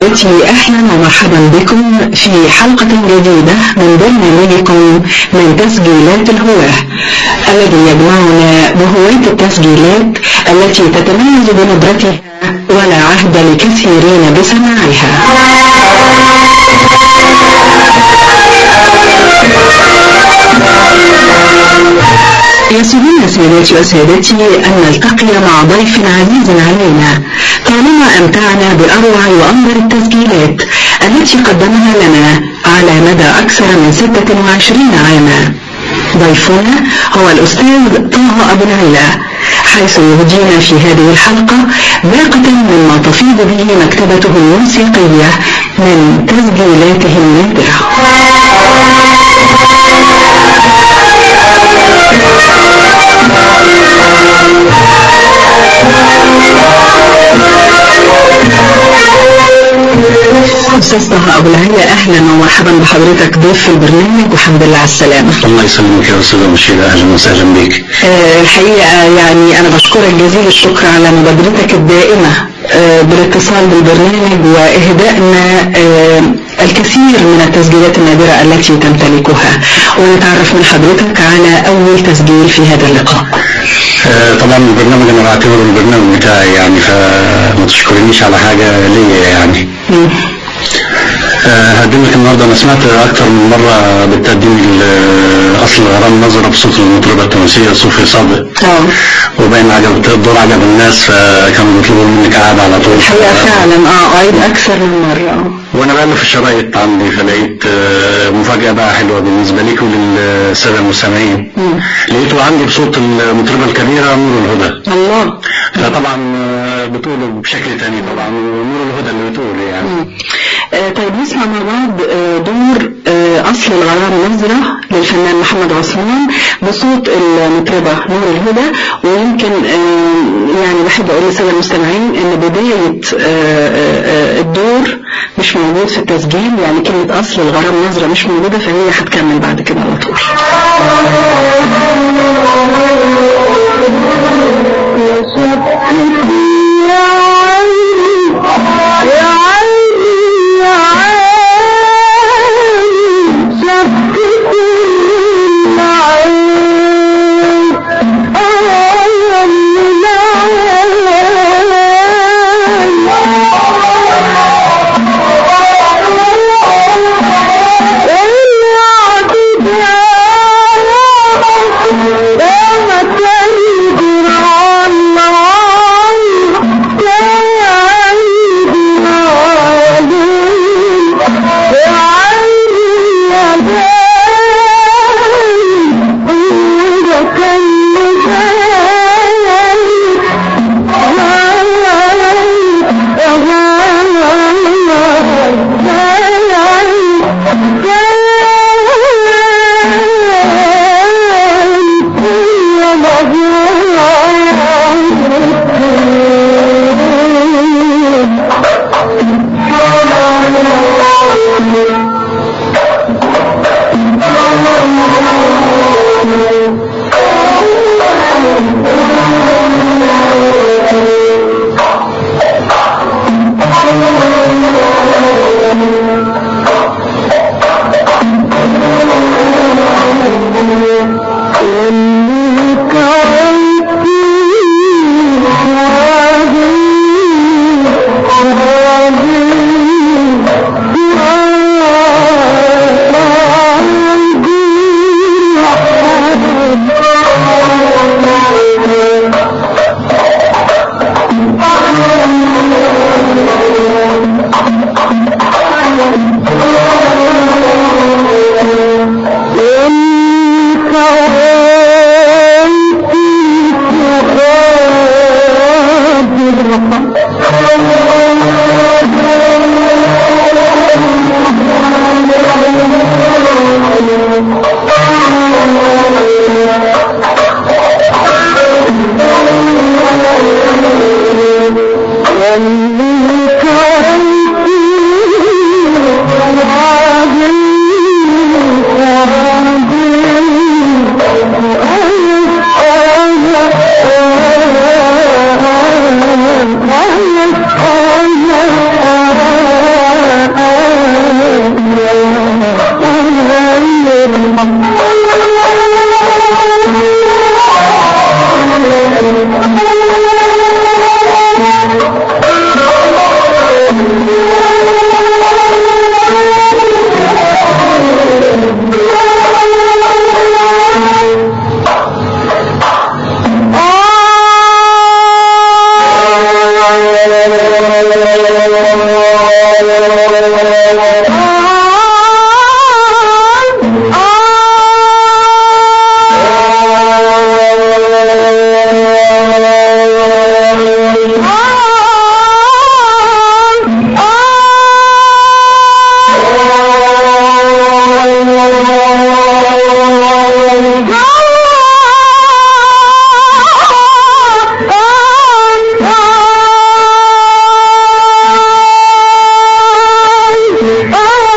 سادتي أهلا ومرحبا بكم في حلقة جديدة من برنامجكم من تسجيلات الهواة الذي يجمعنا بهواة التسجيلات التي تتميز بندرتها ولا عهد لكثيرين بسماعها يسرنا سيداتي وسادتي أن نلتقي مع ضيف عزيز علينا طالما أمتعنا بأروع وأنظر التسجيلات التي قدمها لنا على مدى أكثر من 26 عاما ضيفنا هو الأستاذ طه أبو العلا حيث يهدينا في هذه الحلقة باقة مما تفيض به مكتبته الموسيقية من تسجيلاته النادرة أستاذ طه أبو العلا أهلا ومرحبا بحضرتك ضيف في البرنامج والحمد لله على السلامة الله يسلمك يا أستاذ مشير أهلا وسهلا بك آه، الحقيقة يعني أنا بشكرك جزيل الشكر على مبادرتك الدائمة آه، بالاتصال بالبرنامج وإهدائنا آه، الكثير من التسجيلات النادرة التي تمتلكها ونتعرف من حضرتك على أول تسجيل في هذا اللقاء آه، طبعا البرنامج أنا بعتبره البرنامج بتاعي يعني فما تشكرنيش على حاجة ليا يعني مم. آه، هقدم لك النهارده انا سمعت اكتر من مره بالتقديم ال- اصل غرام نظره بصوت المطربه التونسيه صوفي صادق اه وباين عجب الدور عجب الناس فكانوا بيطلبوا منك قاعده على طول الحقيقة فعلا اه أعيد أكثر من مرة آه. وانا بألف الشرايط عندي فلقيت آه، مفاجأة بقى حلوة بالنسبة ليك وللسادة المستمعين مم. لقيته عندي بصوت المطربة الكبيرة نور الهدى الله فطبعا آه، بتقوله بشكل تاني طبعا ونور الهدى اللي بتقوله يعني مم. آه، طيب نسمع مع بعض آه، دور آه، أصل الغرام نظرة للفنان محمد عثمان بصوت المطربة نور الهدى ويمكن آه، يعني بحب أقول للسادة المستمعين إن بداية آه، آه، آه، الدور مش موجود في التسجيل يعني كلمة أصل الغرام نظرة مش موجودة فهي هتكمل بعد كده على طول Yeah. Oh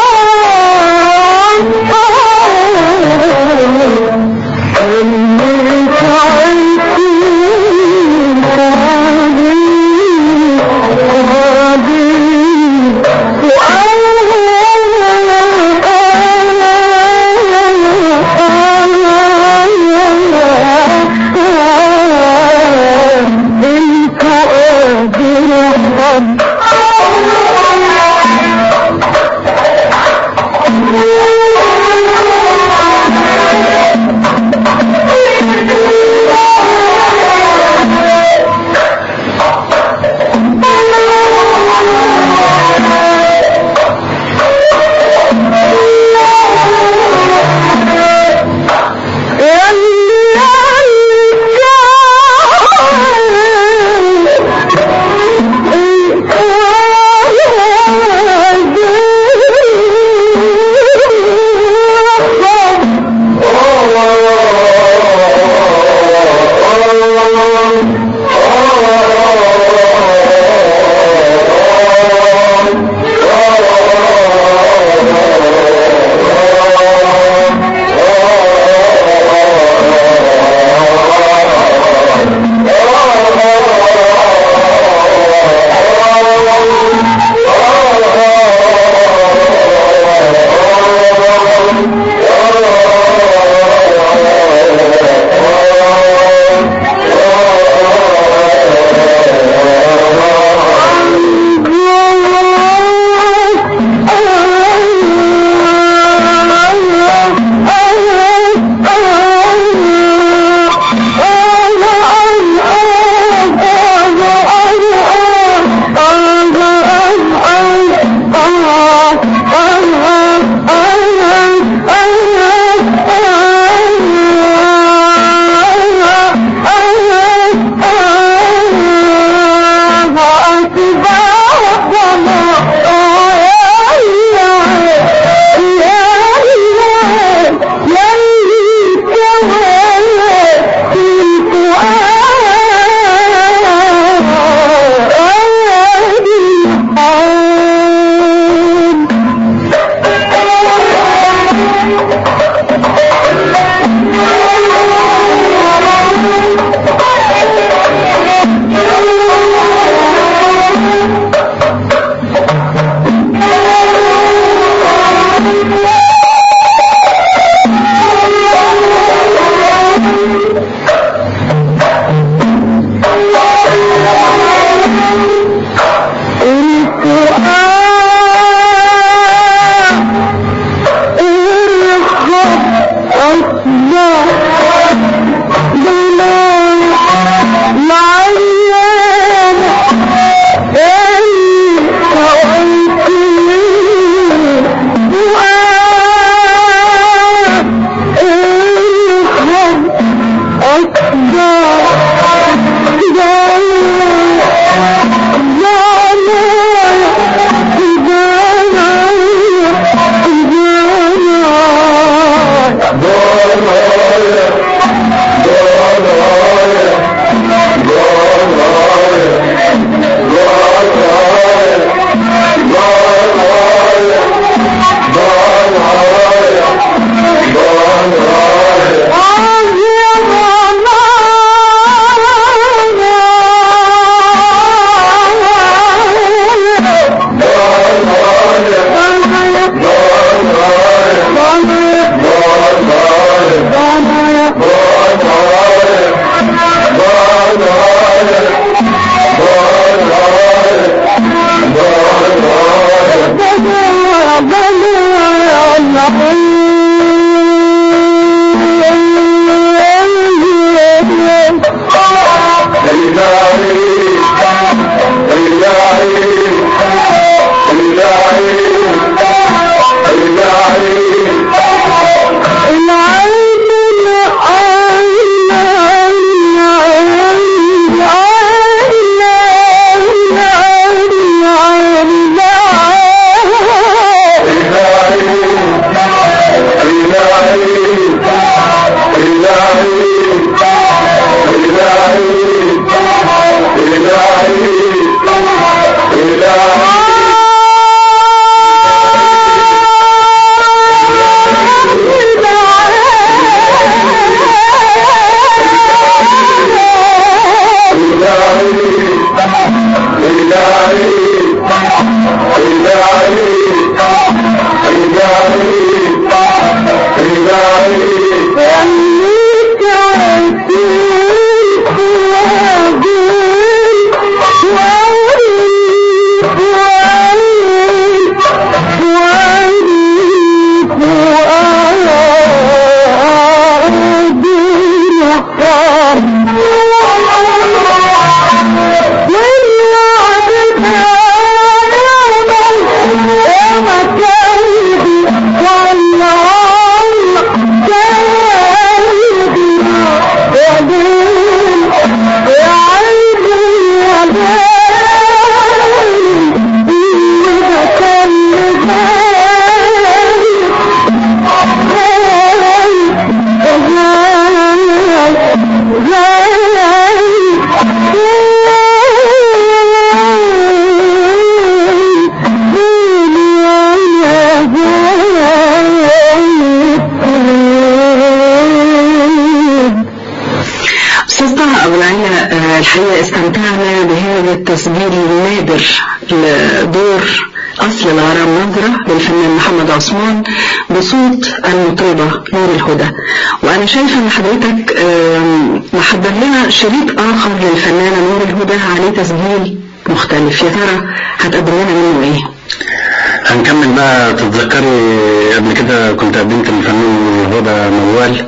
أمتعنا بهذا التسجيل النادر لدور أصل الغرام نظرة للفنان محمد عثمان بصوت المطربة نور الهدى وأنا شايفة أن حضرتك محضر لنا شريط آخر للفنانة نور الهدى عليه تسجيل مختلف يا ترى هتقدم لنا منه إيه؟ هنكمل بقى تتذكري قبل كده كنت قدمت الفنان هدى موال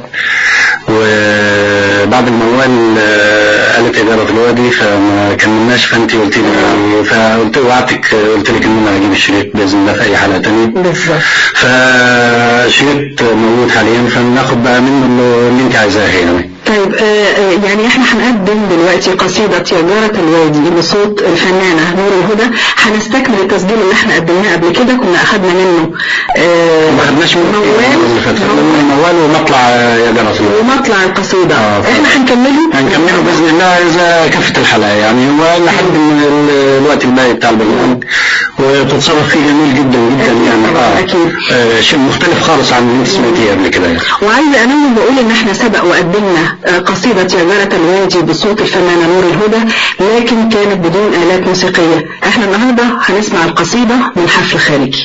وبعد الموال قالت إدارة الوادي فما كملناش فأنت قلت لي فقلت وعدتك قلت لك إن أنا هجيب الشريط بإذن الله في أي حلقة تانية بالظبط فشريط موجود حاليا فناخد بقى منه اللي أنت عايزاه يعني طيب آه يعني احنا هنقدم دلوقتي قصيدة يا جارة الوادي بصوت الفنانة نور الهدى هنستكمل التسجيل اللي احنا قدمناه قبل كده كنا اخدنا منه آه ما خدناش منه موال موال ومطلع يا جارة الوادي ومطلع القصيدة آه احنا هنكمله هنكمله باذن الله اذا كفت الحلقة يعني هو لحد الوقت الباقي بتاع البرنامج وتتصرف فيه جميل جدا جدا يعني اه اكيد آه شيء مختلف خالص عن اللي انت سمعتيه قبل كده يعني وعايزه انا بقول ان احنا سبق وقدمنا قصيدة يا جارة الوادي بصوت الفنانة نور الهدى لكن كانت بدون آلات موسيقية احنا النهاردة هنسمع القصيدة من حفل خارجي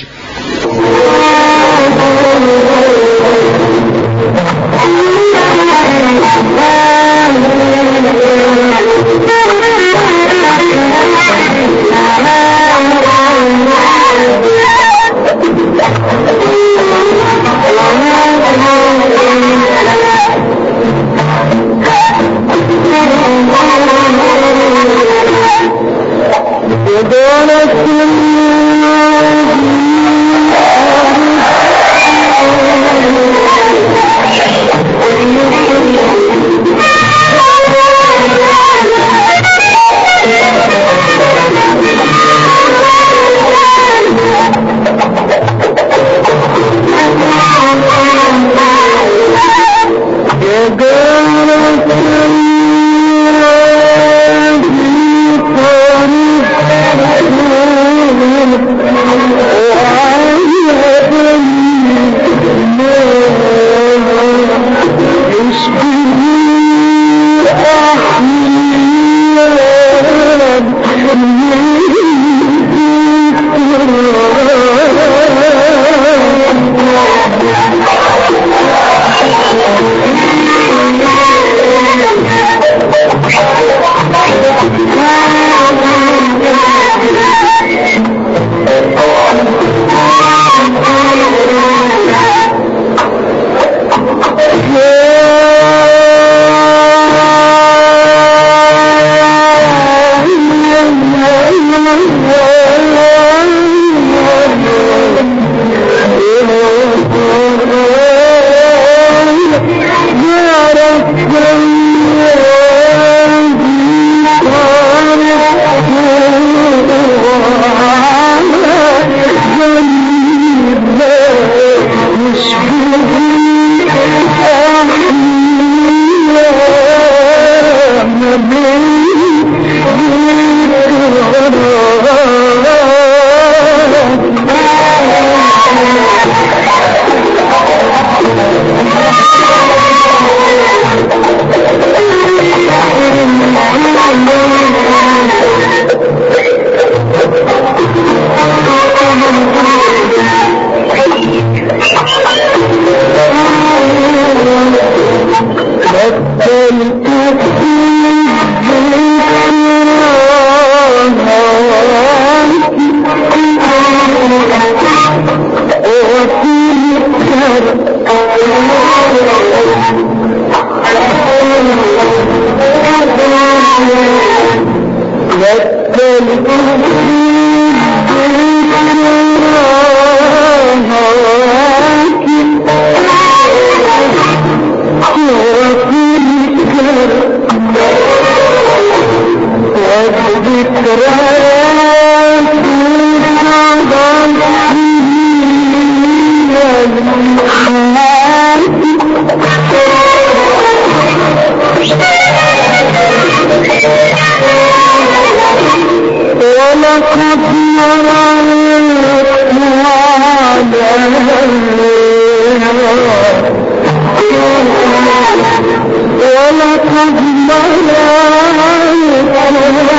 ولقد مرى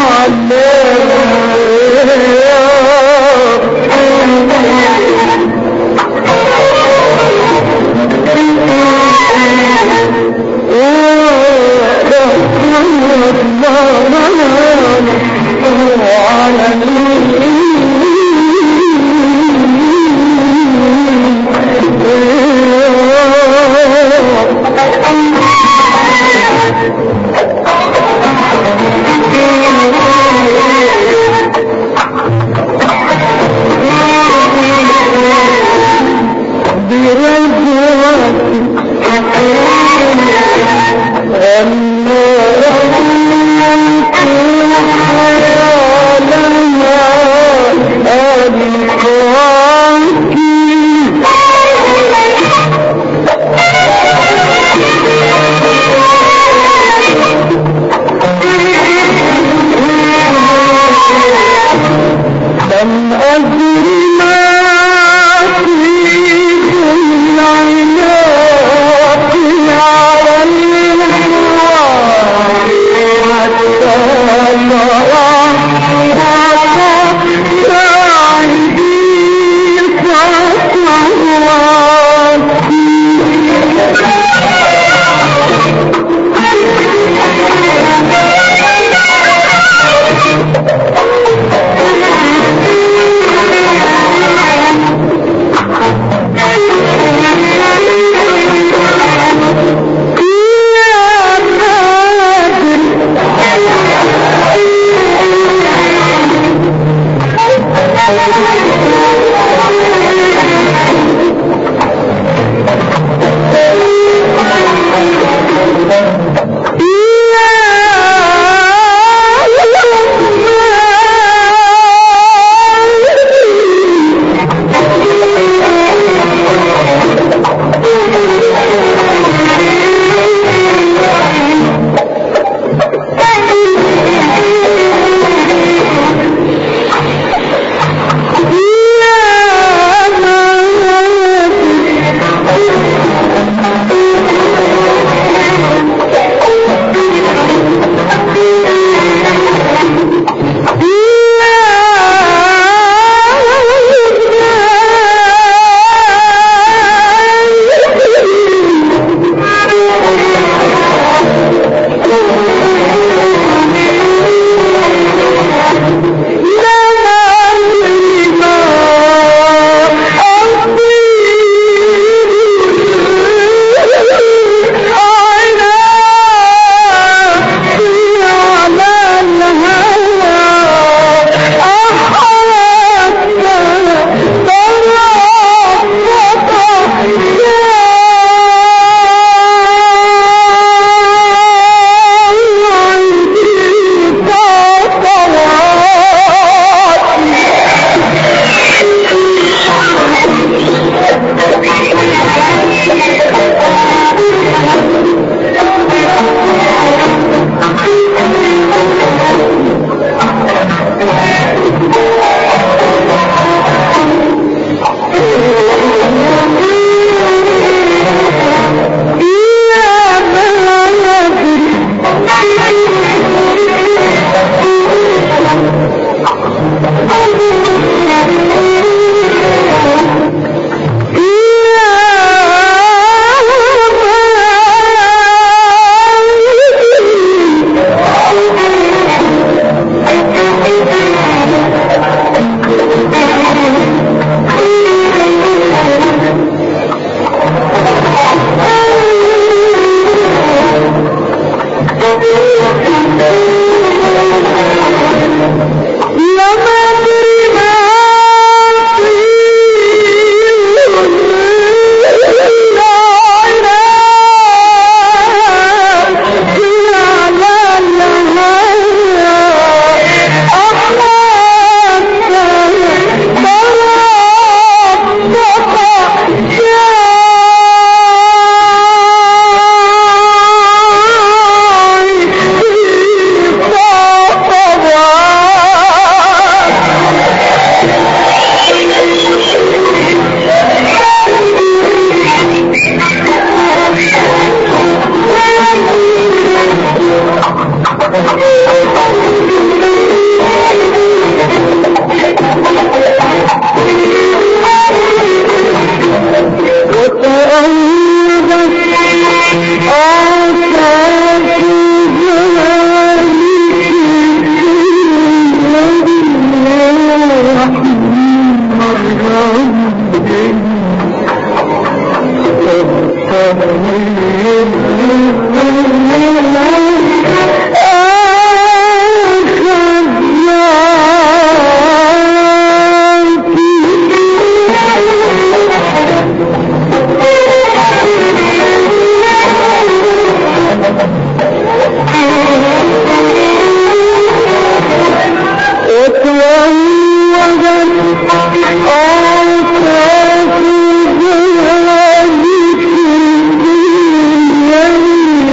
وتوهدت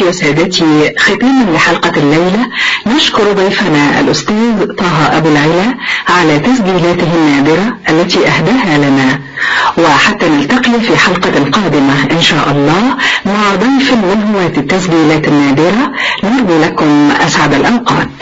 وسادتي ختاما لحلقة الليلة نشكر ضيفنا الأستاذ طه أبو العلا على تسجيلاته النادرة التي أهداها لنا وحتى نلتقي في حلقة قادمة إن شاء الله مع ضيف من هواة التسجيلات النادرة نرجو لكم أسعد الأوقات